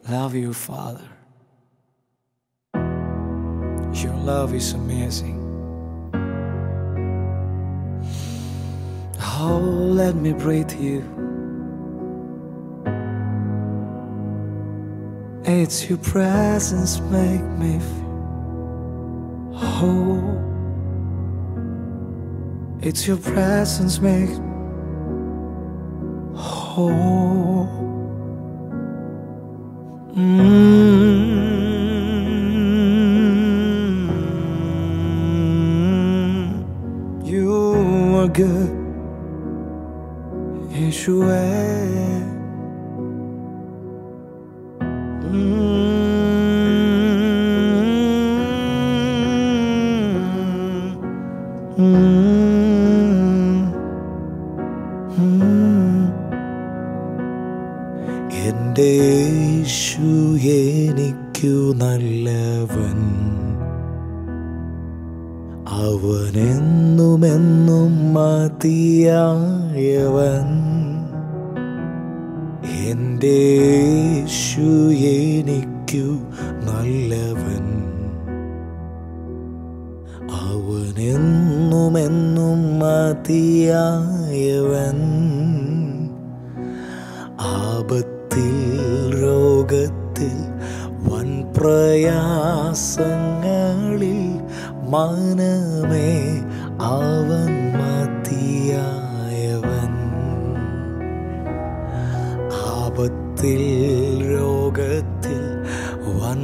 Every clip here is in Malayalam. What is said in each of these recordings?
love you, Father. Your love is amazing. Oh, let me breathe you. It's your presence make me feel whole. It's your presence make whole. Mm. You are good, Yeshua. Mm. Mm. Mm. എന്റെ യേശു എനിക്കു നല്ലവൻ അവനെന്നുമെന്നും മതിയായവൻ എന്റെ യേശു എനിക്കു നല്ലവൻ അവനെന്നുമെന്നും മതിയായവൻ ആപത്തിൽ രോഗത്തിൽ വൻ പ്രയാസങ്ങളിൽ മനമേ അവൻ മതിയായവൻ ആപത്തിൽ രോഗത്തിൽ വൻ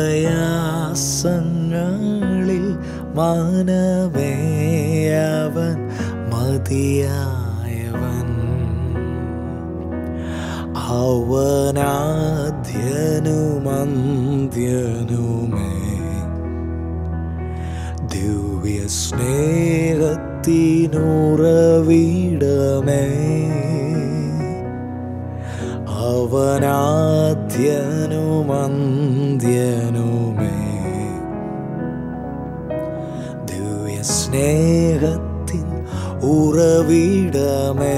പ്രയാസങ്ങളിൽ മനമേ അവൻ മതിയായവൻ അവനാദ്യനുമന്ത്യനുമേ ദിവ്യ സ്നേഹത്തിനുറവിടമേ അവനാദ്യനുമന്ത്യനുമേ ദിവ്യ സ്നേഹത്തിൻ ഉറവിടമേ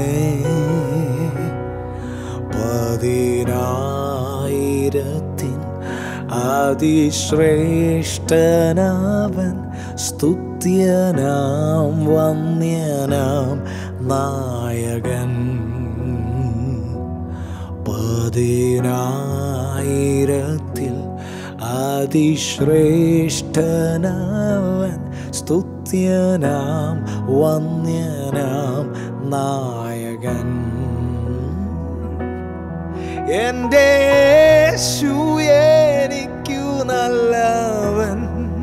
പതിനായിരത്തിൻ അതിശ്രേഷ്ഠനാവൻ സ്തുത്യനാം വന്യനാം നായകൻ പതിനായിരത്തിൽ അതിശ്രേഷ്ഠനാവൻ സ്തുത്യനാം വന്യനാം നായകൻ എന്റെ യേശു എനിക്കു നല്ലവൻ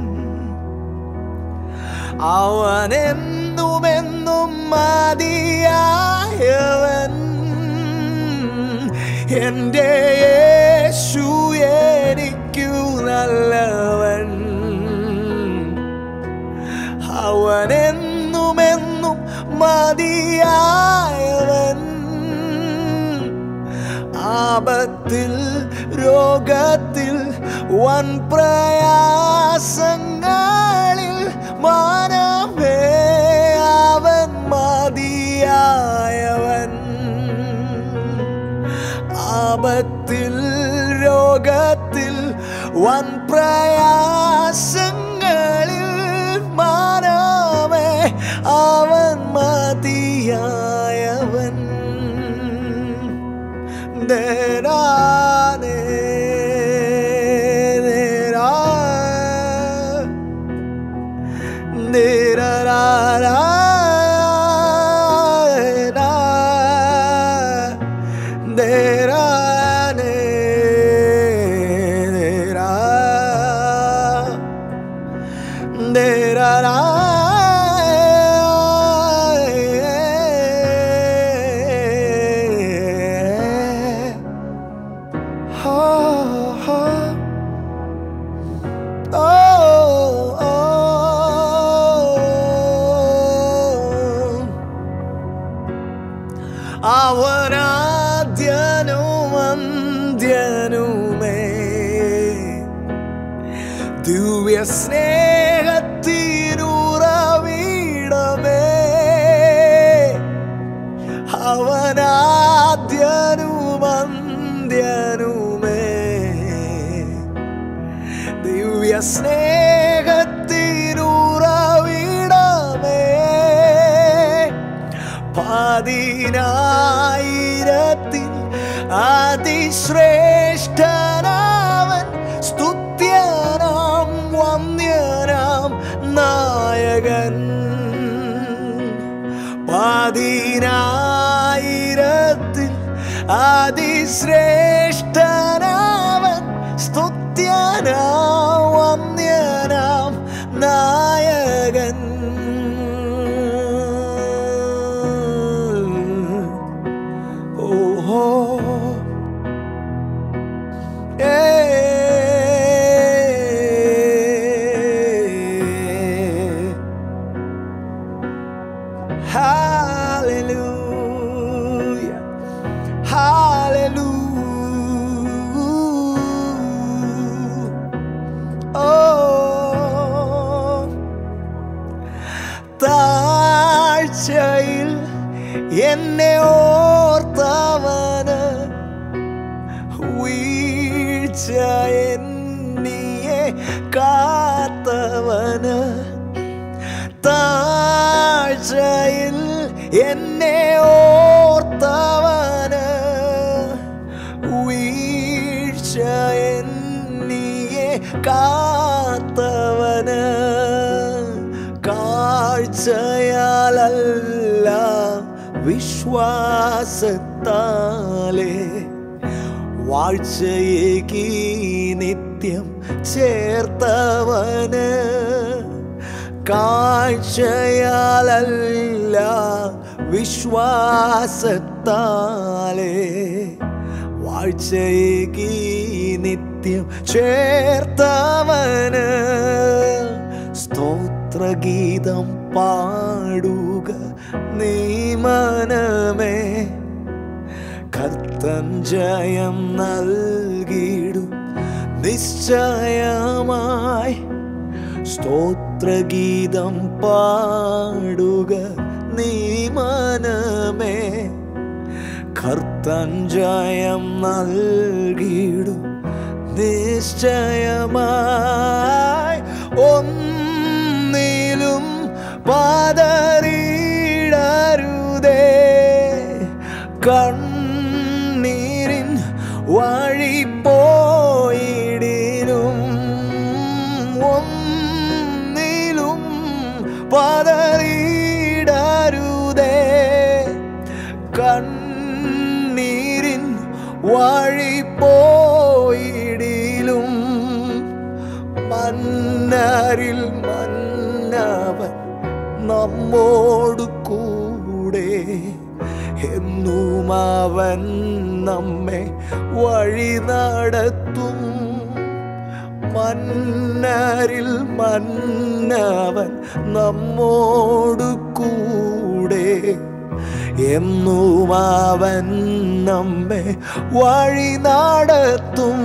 അവൻ എന്നുമെന്നും മതിയായവൻ എന്റെ യേശു എനിക്കു നല്ലവൻ അവൻ എന്നുമെന്നും മതിയായവൻ ആപത്തിൽ രോഗത്തിൽ വൻ പ്രയാസങ്ങളിൽ മാനമേ അവൻ മതിയായവൻ ആപത്തിൽ രോഗത്തിൽ വൻ പ്രയാസങ്ങളിൽ മാനമേ അവൻ മതിയായവൻ Derane, dera, derara, derane, dera, derara. അവനാദ്യനുമന്ത്യനുമേ ദിവ്യ സ്നേഹത്തിനുറവിടമേ അവനാദ്യനുമന്ത്യനുമേ സ്നേഹത്തിനുറവിടമേ പതിനായിരത്തിൽ അതിശ്രേഷ്ഠനാവൻ സ്തുത്യനാം വന്യനാം നായകൻ പതിനായിരത്തിൽ അതിശ്രേഷ്ഠനാവൻ സ്തുത്യനാം വന്യനാം നായകൻ ഓഹോ ഏ Hallelujah. Hallelujah. Oh. താഴ്ചയിൽ എന്നെ ഓർത്തവന് വീഴ്ച എന്നിയെ കാത്തവന് താഴ്ചയിൽ എന്നെ ഓർത്തവന് വീഴ്ച എന്നിയെ കാത്തവന് കാഴ്ചയാലല്ല വിശ്വാസത്താലേ വാഴ്ചയേകി നിത്യം ചേർത്തവന് കാഴ്ചയാലല്ല വിശ്വാസത്താലേ വാഴ്ചയേകി നിത്യം ചേർത്തവന് സ്തോത്രഗീതം പാടുക നീ മനമേ കർത്തൻ ജയം നൽകിടും നിശ്ചയമായി സ്തോത്രഗീതം പാടുക നീ മനമേ കർത്തൻ ജയം നൽകിടും നിശ്ചയമായി ഒന്നിലും പതറിടരുതേ കണ്ണീരിൻ വഴി പോയിടിനും ഒന്നിലും പതറിടരുതേ കണ്ണീരിൻ വഴി പോയിടിലും മന്നരിൽ മന്നവൻ നമ്മോട് കൂടെ എന്നും അവൻ നമ്മെ വഴി നടത്തും മന്നരിൽ മന്നവൻ നമ്മോട് കൂടെ എന്നും അവൻ നമ്മെ വഴി നടത്തും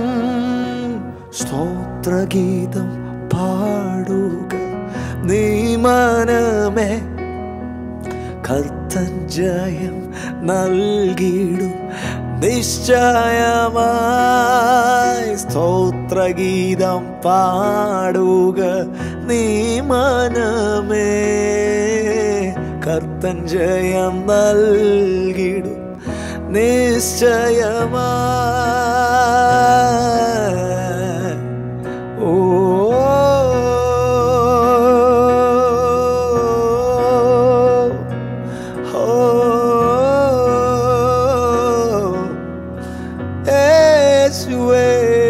സ്തോത്രഗീതം പാടുക നീ മനമേ കർത്തൻ ജയം നൽകിടും നിശ്ചയമായി സ്തോത്രഗീതം പാടുക നീ മനമേ കർത്തൻ ജയം നൽകിടും നിശ്ചയമായി ഓ യേശുവേ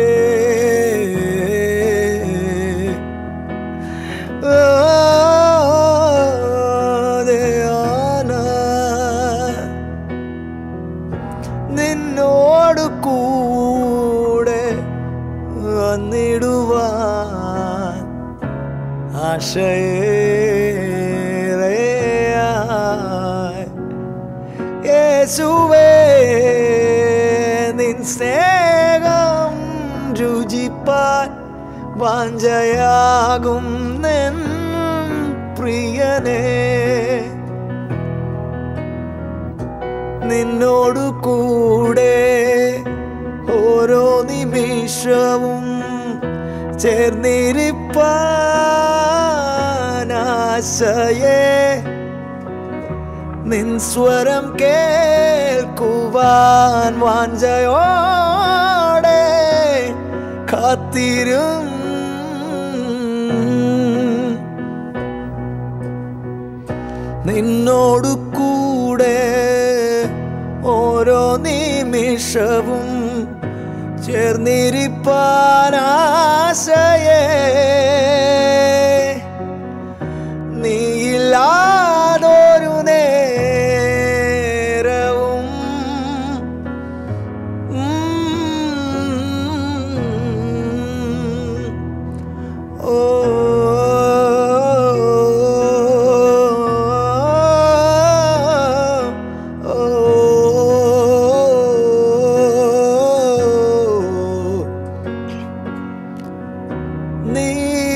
നിന്നോട് കൂടെ വന്നിടുവാൻ ആശയേറെയായി യേശുവേ നിൻ സ്നേഹം രുചിപ്പാൻ വാഞ്ചയാകും നിൻ പ്രിയനേ നിന്നോടു കൂടെ ഓരോ നിമിഷവും ചേർന്നിരിപ്പാനാശയേ നിൻ സ്വരം കേൾക്കുവാൻ വാഞ്ചയോടെ കാത്തിരും നിന്നോടു കൂടെ ഓരോ നിമിഷവും ചേർന്നിരിപ്പാനാശയേ നീയില്ലാതൊരു നേരവും ഉം. ഓ നീ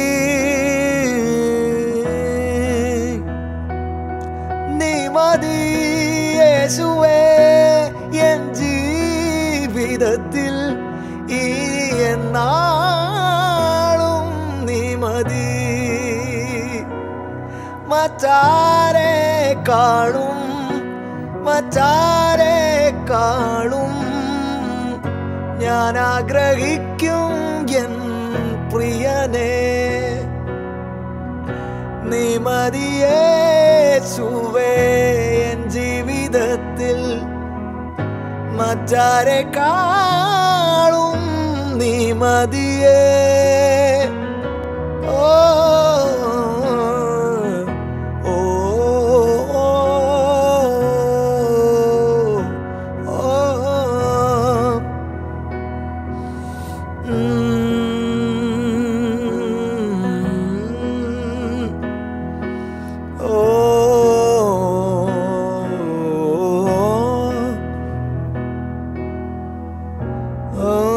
നീ മതി യേശുവേ എൻ ജീവിതത്തിൽ ഈ എന്നാളും നീ മതി മറ്റാരെ കാണും മറ്റാരെ കാണും ഞാൻ ആഗ്രഹിക്കും എൻ പ്രിയനെ നീ മതിയേശുവേ എൻ ജീവിതത്തിൽ മറ്റാരെ കാളും നീ മതിയേ ഓ ഓ ഓ ഉം. ഓ ഓ